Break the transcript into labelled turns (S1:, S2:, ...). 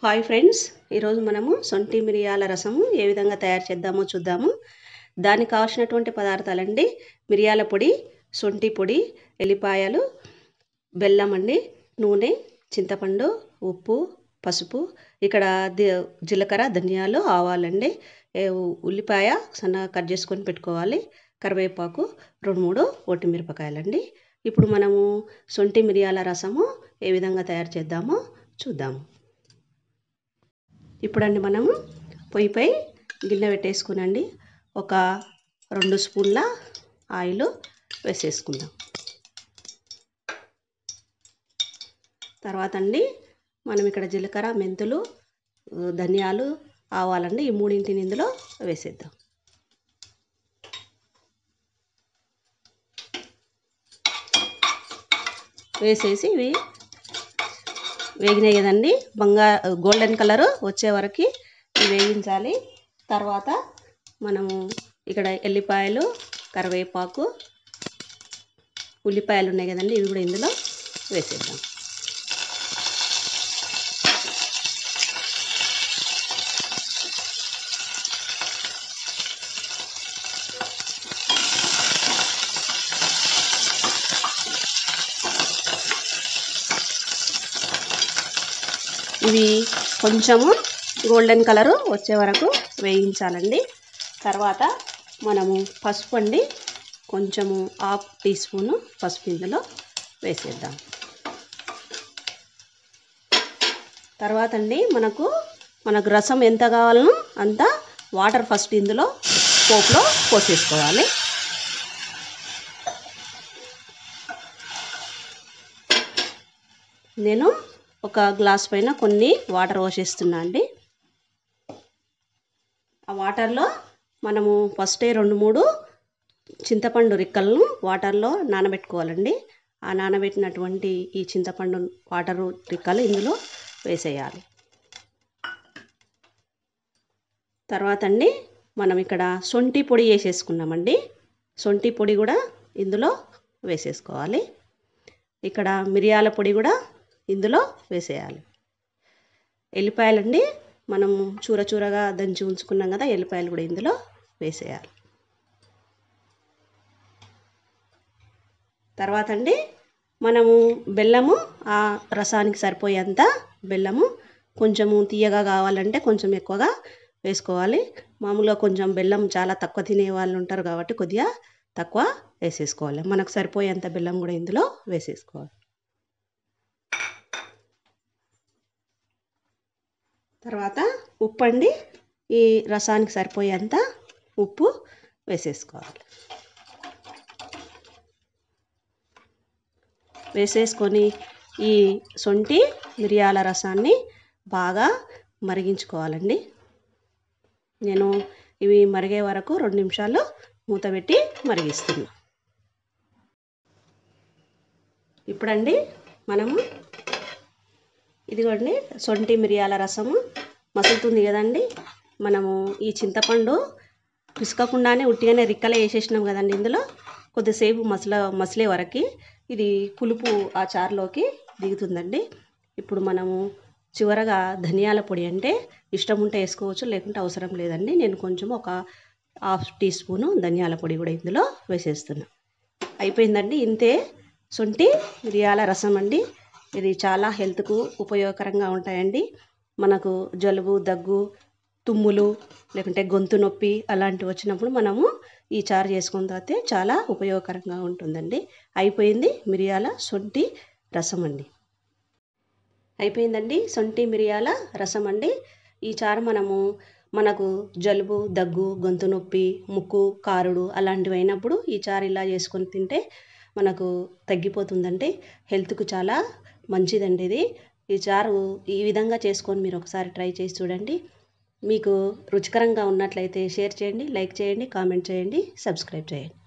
S1: hi friends ఈరోజు మనము సొంటి మిరియాల రసము ఏ విధంగా తయారు చేద్దామో చూద్దాము దానికి కావాల్సినటువంటి పదార్థాలండి మిరియాల పొడి సొంటి పొడి ఎల్లిపాయలు బెల్లం అండి నూనె చింతపండు ఉప్పు పసుపు ఇక్కడ ది జీలకర్ర ధనియాలు ఆవాలండి ఏ ఉ- ఉల్లిపాయ సన్నగా కట్ చేసుకొని పెట్టుకోవాలి కరివేపాకు రెండు మూడు ఒట్టిమిరపకాయలండి ఇప్పుడు మనము సొంటి మిరియాల రసము ఏ విధంగా తయారు చేద్దామో చూద్దాము ఇప్పుడండి మనము పొయ్యిపై గిన్నె పెట్టేసుకునండి ఒక రెండు స్పూన్ల ఆయిల్ వేసేసుకుందాం తర్వాత అండి మనం ఇక్కడ జీలకర్ర మెంతులు ఉ, ధనియాలు ఆవాలండి ఈ మూడింటిని ఇందులో వేసేద్దాం వేసేసి ఇవి వేగినాయి కదండి బంగారు గోల్డెన్ కలర్ వచ్చే వరకు ఇవి వేగించాలి తర్వాత మనము ఇక్కడ ఎల్లిపాయలు కరివేపాకు ఉల్లిపాయలు ఉన్నాయి కదండి ఇవి కూడా ఇందులో వేసేద్దాం ఇవి కొంచెము గోల్డెన్ కలరు వచ్చే వరకు వేయించాలండి తర్వాత మనము పసుపు అండి కొంచెము హాఫ్ టీ స్పూను పసుపు ఇందులో వేసేద్దాం తర్వాత అండి మనకు మనకు రసం ఎంత కావాలనో అంత వాటర్ ఫస్ట్ ఇందులో పోపులో పోసేసుకోవాలి నేను ఒక గ్లాస్ పైన కొన్ని వాటర్ పోసేస్తున్నా అండి ఆ వాటర్లో మనము ఫస్టే రెండు మూడు చింతపండు రిక్కలను వాటర్లో నానబెట్టుకోవాలండి ఆ నానబెట్టినటువంటి ఈ చింతపండు వాటరు రిక్కలు ఇందులో వేసేయాలి తర్వాత అండి మనం ఇక్కడ సొంటి పొడి వేసేసుకున్నామండి సొంటి పొడి కూడా ఇందులో వేసేసుకోవాలి ఇక్కడ మిరియాల పొడి కూడా ఇందులో వేసేయాలి ఎల్లిపాయలండి మనము చూర చూరగా దంచి ఉంచుకున్నాం కదా ఎల్లిపాయలు కూడా ఇందులో వేసేయాలి తర్వాత అండి మనము బెల్లము ఆ రసానికి సరిపోయేంత బెల్లము కొంచెము తీయగా కావాలంటే కొంచెం ఎక్కువగా వేసుకోవాలి మామూలుగా కొంచెం బెల్లం చాలా తక్కువ తినే వాళ్ళు ఉంటారు కాబట్టి కొద్దిగా తక్కువ వేసేసుకోవాలి మనకు సరిపోయేంత బెల్లం కూడా ఇందులో వేసేసుకోవాలి తర్వాత ఉప్పు అండి ఈ రసానికి సరిపోయేంత ఉప్పు వేసేసుకోవాలి వేసేసుకొని ఈ సొంటి మిరియాల రసాన్ని బాగా మరిగించుకోవాలండి నేను ఇవి మరిగే వరకు రెండు నిమిషాలు మూత పెట్టి మరిగిస్తున్నా ఇప్పుడండి మనము ఇదిగోండి సొంటి మిరియాల రసము మసులుతుంది కదండి మనము ఈ చింతపండు పిసకకుండానే ఉట్టిగానే రిక్కలే వేసేసినాం కదండి ఇందులో కొద్దిసేపు మసల మసలే వరకు ఇది పులుపు ఆ చారులోకి దిగుతుందండి ఇప్పుడు మనము చివరగా ధనియాల పొడి అంటే ఇష్టం ఉంటే వేసుకోవచ్చు లేకుంటే అవసరం లేదండి నేను కొంచెం ఒక హాఫ్ టీ స్పూను ధనియాల పొడి కూడా ఇందులో వేసేస్తున్నా అయిపోయిందండి ఇంతే సొంటి మిరియాల రసం అండి ఇది చాలా హెల్త్కు ఉపయోగకరంగా ఉంటాయండి మనకు జలుబు దగ్గు తుమ్ములు లేకుంటే గొంతు నొప్పి అలాంటివి వచ్చినప్పుడు మనము ఈ చారు చేసుకున్న తర్వాత చాలా ఉపయోగకరంగా ఉంటుందండి అయిపోయింది మిరియాల సొంటి రసం అండి అయిపోయిందండి సొంటి మిరియాల రసం అండి ఈ చారు మనము మనకు జలుబు దగ్గు గొంతు నొప్పి ముక్కు కారుడు అలాంటివి అయినప్పుడు ఈ చారు ఇలా చేసుకొని తింటే మనకు తగ్గిపోతుందండి హెల్త్కు చాలా మంచిదండి ఇది ఈ చారు ఈ విధంగా చేసుకొని మీరు ఒకసారి ట్రై చేసి చూడండి మీకు రుచికరంగా ఉన్నట్లయితే షేర్ చేయండి లైక్ చేయండి కామెంట్ చేయండి సబ్స్క్రైబ్ చేయండి